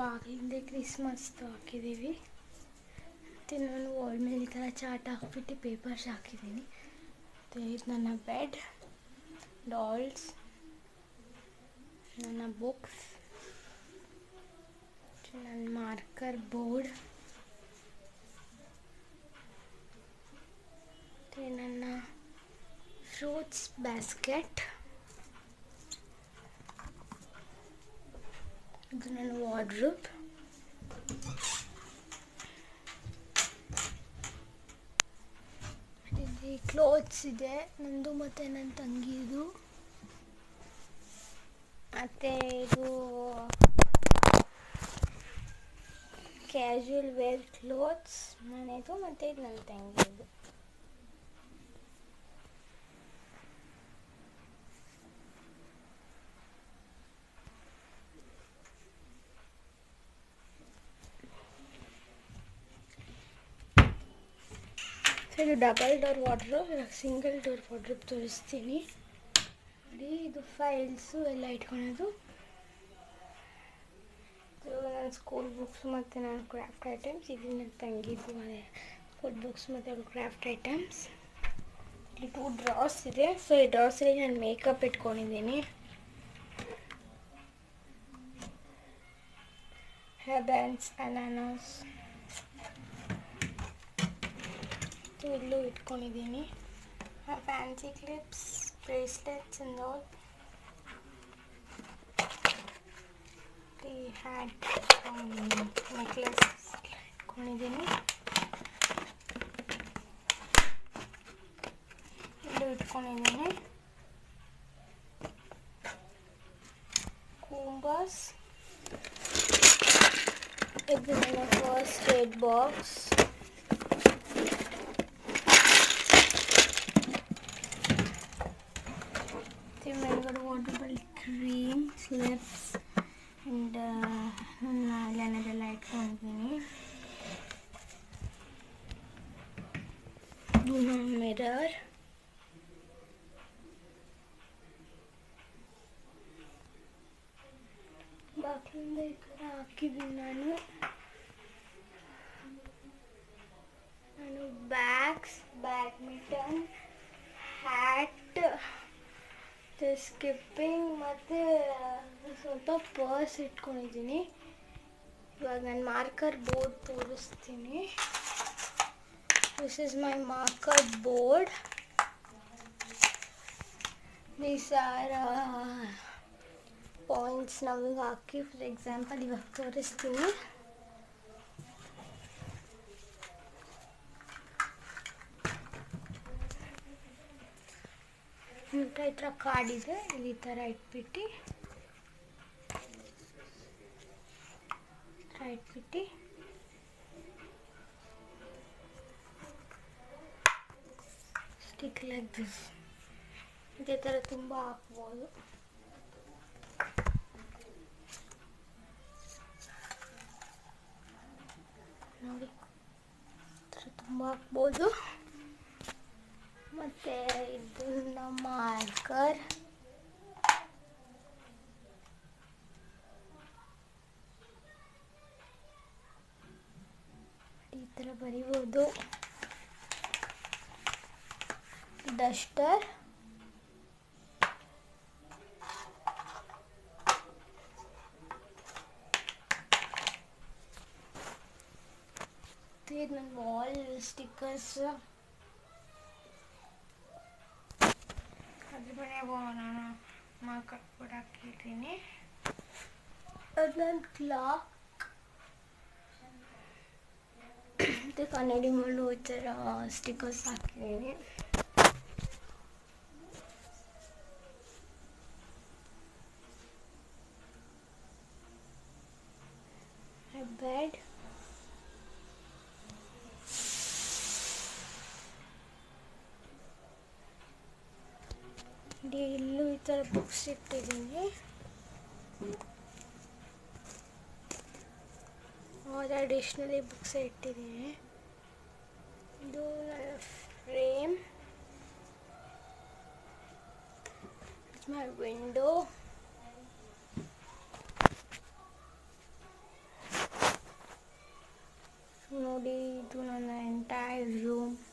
ಬಾಗಿಲಿಂದ Christmas ಹಾಕಿದ್ದೀವಿ ಮತ್ತು ನಾನು ವಾಲ್ ಮೇಲೆ ಈ ಥರ ಚಾಟ್ ಹಾಕ್ಬಿಟ್ಟು ಪೇಪರ್ಸ್ ಹಾಕಿದ್ದೀನಿ ಮತ್ತು ಇದು ನನ್ನ ಬೆಡ್ ಡಾಲ್ಸ್ ನನ್ನ ಬುಕ್ಸ್ ನನ್ನ ಮಾರ್ಕರ್ ಬೋರ್ಡ್ ಮತ್ತು ನನ್ನ ಫ್ರೂಟ್ಸ್ ಬ್ಯಾಸ್ಕೆಟ್ ಇದು ನನ್ನ ವಾರ್ಡ್ರೂಪ್ ಇಲ್ಲಿ ಕ್ಲೋತ್ಸ್ ಇದೆ ನಂದು ಮತ್ತು ನನ್ನ ತಂಗಿದು ಮತ್ತು ಇದು ಕ್ಯಾಶುವಲ್ ವೇರ್ ಕ್ಲೋತ್ಸ್ ಮನೆದು ಮತ್ತು ಇದು ನನ್ನ ತಂಗಿದು ಸೊ ಇದು double door wardrobe single door wardrobe ತೋರಿಸ್ತೀನಿ ನೋಡಿ ಇದು ಫೈಲ್ಸು ಎಲ್ಲ ಇಟ್ಕೊಳೋದು ಇದು ನನ್ನ ಸ್ಕೂಲ್ ಬುಕ್ಸ್ ಮತ್ತು ನನ್ನ ಕ್ರಾಫ್ಟ್ ಐಟಮ್ಸ್ ಇದು ನನ್ನ ತಂಗಿದ್ದು ಅದೇ ಸ್ಕೂಲ್ ಬುಕ್ಸ್ ಮತ್ತು ಕ್ರಾಫ್ಟ್ ಐಟಮ್ಸ್ ಇಲ್ಲಿ ಟೂ ಡ್ರಾಸ್ ಇದೆ ಸೊ ಈ ಡ್ರಾಸಲ್ಲಿ ನಾನು ಮೇಕಪ್ ಇಟ್ಕೊಂಡಿದ್ದೀನಿ ಹೇರ್ ಬ್ಯಾಂಡ್ಸ್ ಅನಾನಸ್ ಇಲ್ಲೂ ಇಟ್ಕೊಂಡಿದ್ದೀನಿ fancy clips bracelets and all ಈ ಹ್ಯಾಟ್ ನೆಕ್ಲೆಸ್ ಇಟ್ಕೊಂಡಿದ್ದೀನಿ ಇಲ್ಲೂ ಇಟ್ಕೊಂಡಿದ್ದೀನಿ ಕೂಂಬಸ್ ಇದು ನನ್ನ first aid box the mango waterable cream slips and ನನ್ನ ಐಲೈನರೆಲ್ಲ ಇಟ್ಕೊಂಡಿದ್ದೀನಿ ಇದು ನನ್ನ ಮಿರರ್ ಬಾಗಿಲಿಂದ ಈ ಕಡೆ ಹಾಕಿದ್ದೀನಿ ನಾನು ನಾನು ಬ್ಯಾಗ್ಸ್ ಬ್ಯಾಡ್ಮಿಂಟನ್ ಹ್ಯಾಟ್ ಮತ್ತು ಸ್ಕಿಪ್ಪಿಂಗ್ ಮತ್ತು ಸ್ವಲ್ಪ ಪರ್ಸ್ ಇಟ್ಕೊಂಡಿದ್ದೀನಿ ಇವಾಗ ನಾನು ಮಾರ್ಕರ್ ಬೋರ್ಡ್ ತೋರಿಸ್ತೀನಿ this is my marker board these are points ನಮಗೆ ಹಾಕಿ ಫಾರ್ ಎಕ್ಸಾಂಪಲ್ ಇವಾಗ ತೋರಿಸ್ತೀನಿ ಮತ್ತು ಈ ಥರ ಕಾಡಿದೆ ಇಲ್ಲಿ ಈ ಥರ ಇಟ್ಬಿಟ್ಟು ಈ ಥರ ಇಟ್ಬಿಟ್ಟು ಸ್ಟಿಕ್ ಲೈಕ್ ದಿಸ್ ಇದೇ ಥರ ತುಂಬ ಹಾಕ್ಬೋದು ನೋಡಿ ಈ ಥರ ತುಂಬ ಹಾಕ್ಬೋದು ಮತ್ತು ಇದು ನಮ್ಮ ಮಾರ್ಕರ್ ಈ ಥರ ಬರಿಬೋದು ಡಸ್ಟರ್ ಇದು ನನ್ನ ವಾಲ್ ಸ್ಟಿಕ್ಕರ್ಸ್ ಅದ್ರ ಮನೆಗೆ ನಾನು ಮಾರ್ಕರ್ ಕೂಡ ಹಾಕಿದ್ದೀನಿ ಅದು ನನ್ನ ಕ್ಲಾಕ್ ಮತ್ತು ಕನ್ನಡಿ ಮಣ್ಣು ಈ ಥರ ಸ್ಟಿಕ್ಕರ್ಸ್ ಹಾಕಿದ್ದೀನಿ ಬೆಡ್ ಇಲ್ಲೂ ಈ ಥರ ಬುಕ್ಸ್ ಇಟ್ಟಿದ್ದೀನಿ ಆಲ್ ಅಡಿಷ್ನಲಿ ಬುಕ್ಸ್ ಇಟ್ಟಿದ್ದೀನಿ ಇದು ನನ್ನ ಫ್ರೇಮ್ ಮೈ ವಿಂಡೋ ಇದು ನನ್ನ ಎಂಟೈರ್ ರೂಮ್